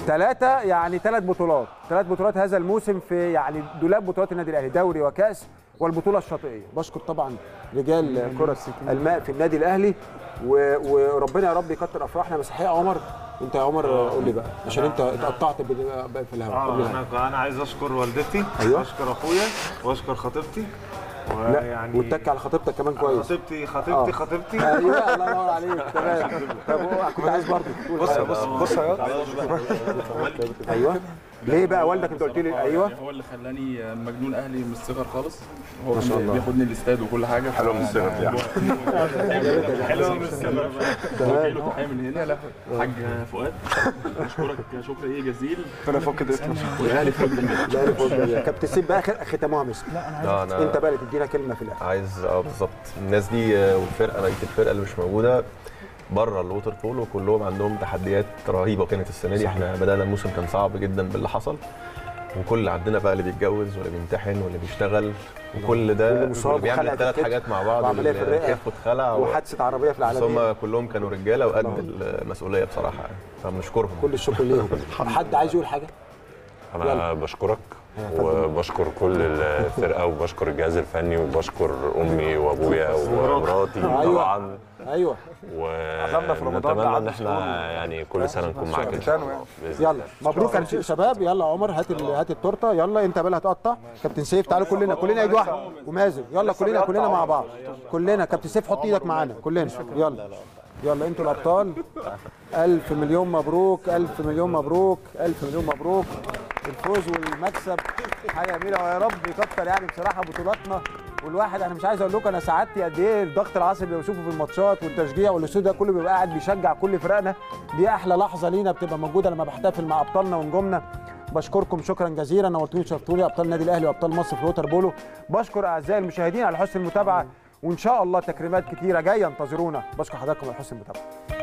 ثلاثة يعني ثلاث بطولات ثلاث بطولات هذا الموسم في يعني دولاب بطولات النادي الاهلي دوري وكاس والبطوله الشاطئيه بشكر طبعا رجال كره الماء في النادي الاهلي و- وربنا يا رب يكتر افراحنا مسيحيه عمر انت يا عمر قول لي بقى عشان انت اتقطعت بال- بقى في الهواء قول لي اه انا انا عايز اشكر والدتي أيوة. واشكر اخويا واشكر خطيبتي لا ويعني واتك على خطيبتك كمان كويس خطيبتي آه. خطيبتي خطيبتي ايوه الله ينور عليك تمام طب هو كنت عايز برضه تقول بص حاجة. بص بص يا ايوه ليه بقى والدك انت قلت لي ايوه هو اللي خلاني مجنون اهلي من الصغر خالص هو كان بياخدني الاستاد وكل حاجه حلو من الصغر يعني حلو من الصغر تمام له تحيه من هنا حاج فؤاد اشكرك شكر ايه جزيل انا فكت اسمه والاهلي فوق الجميع لا أنا فوق الجميع. كابتن سيب بقى خ- ختموها مسك لا انا انت بقى اللي تدينا كلمه في الاخر عايز اه بالظبط الناس دي آه، والفرقه بقيه الفرقه اللي مش موجوده بره الووتر بولو كلهم عندهم تحديات رهيبه كانت السنه دي احنا بدانا الموسم كان صعب جدا باللي حصل وكل عندنا بقى اللي بيتجوز واللي بيمتحن واللي بيشتغل وكل ده واللي مصاب واللي بيعمل وخلع ثلاث الكتف حاجات مع بعض وعملية في واللي الرئة. كتفه اتخلع و- وحادثه عربيه في بس العالميه هم كلهم كانوا رجاله وقد المسؤوليه بصراحه يعني فبنشكرهم كل الشكر ليهم حد عايز يقول حاجه انا بشكرك وبشكر كل الفرقه وبشكر الجهاز الفني وبشكر امي وابويا ومراتي أيوة. طبعا ايوه عزمنا في رمضان ونتمنى ان قعدنا احنا يعني كل سنه نكون معاك ان شاء الله بإذن يلا الله. مبروك يا شباب يلا يا عمر هات ال- هات التورته يلا انت بقى اللي هتقطع كابتن سيف تعالوا كلنا كلنا ايد واحده ومازن يلا كلنا كلنا مع بعض كلنا كابتن سيف حط ايدك معانا كلنا يلا يلا انتوا الابطال الف مليون مبروك الف مليون مبروك الف مليون مبروك الفوز والمكسب حاجه جميله ويا رب يكتر يعني بصراحه بطولاتنا والواحد انا مش عايز اقول لكم انا سعادتي قد ايه الضغط العصبي اللي بشوفه في الماتشات والتشجيع والاستوديو ده كله بيبقى قاعد بيشجع كل فرقنا دي احلى لحظه لينا بتبقى موجوده لما بحتفل مع ابطالنا ونجومنا بشكركم شكرا جزيلا نورتوني وشرفتوني ابطال النادي الاهلي وابطال مصر في الوتر بولو بشكر اعزائي المشاهدين على حسن المتابعه وان شاء الله تكريمات كتيره جايه انتظرونا بشكر حضراتكم على حسن المتابعه